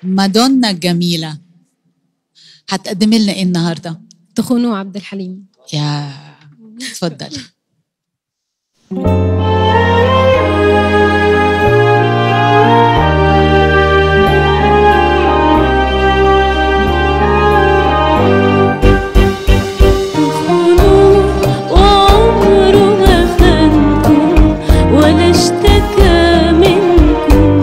مادونا الجميلة هتقدمي لنا ايه النهارده؟ تخونوا عبد الحليم يا اتفضلي تخونوا وعمره ما خانكم ولا اشتكى منكم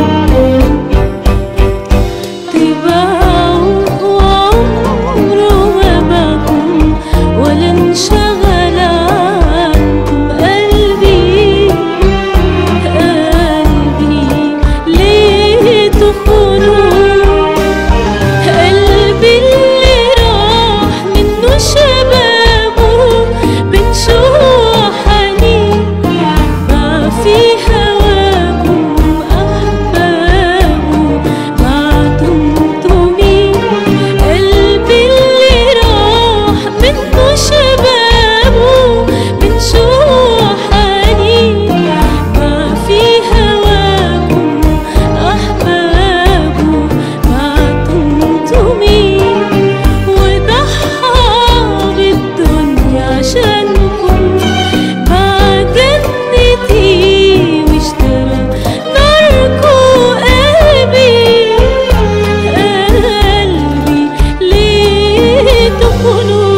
تباعوا وعمره ما باكم ولا انشغل عنكم قلبي قلبي ليه تخونوا قلبي اللي راح منه شبابه بتشوح حنين ما في هواكم أحبابه بعتم مين قلبي اللي راح منه شبابه بتشوح حنين ما في هواكم أحبابه بعتم مين وضحى بالدنيا عشانكم باع جنتي واشترى ناركو قلبي قلبي ليه تخونوا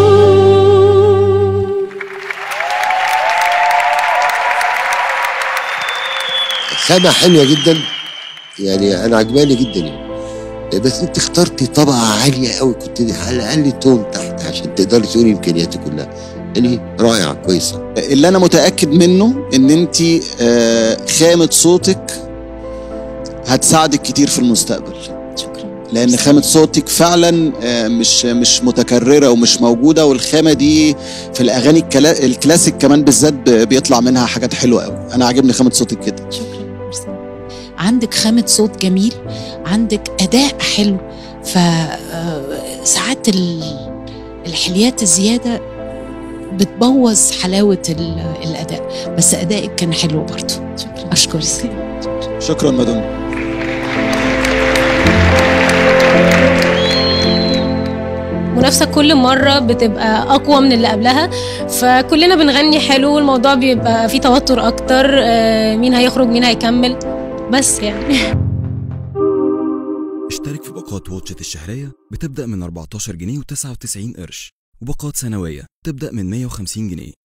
خامة حلوة جدا يعني أنا عجباني جدا يعني بس أنت اخترتي طبقة عالية قوي كنت على الأقل تون تحت عشان تقدري تقولي إمكانياتك كلها يعني رائعة كويسة اللي انا متاكد منه ان انت خامه صوتك هتساعدك كتير في المستقبل شكرا لان خامه صوتك فعلا آه، مش مش متكرره ومش موجوده والخامه دي في الاغاني الكلا- الكلاسيك كمان بالذات ب- بيطلع منها حاجات حلوه قوي انا عاجبني خامه صوتك جدا شكرا ميرسي. عندك خامة صوت جميل عندك أداء حلو فساعات الحليات الزيادة بتبوظ حلاوة ال- الأداء بس أدائك كان حلو برضه شكرا أشكرك شكرا مدام منافسة كل مرة بتبقى أقوى من اللي قبلها فكلنا بنغني حلو والموضوع بيبقى فيه توتر أكتر آه، مين هيخرج مين هيكمل بس يعني اشترك في باقات واتشت الشهرية بتبدأ من 14 جنيه و99 قرش وباقات سنوية تبدأ من 150 جنيه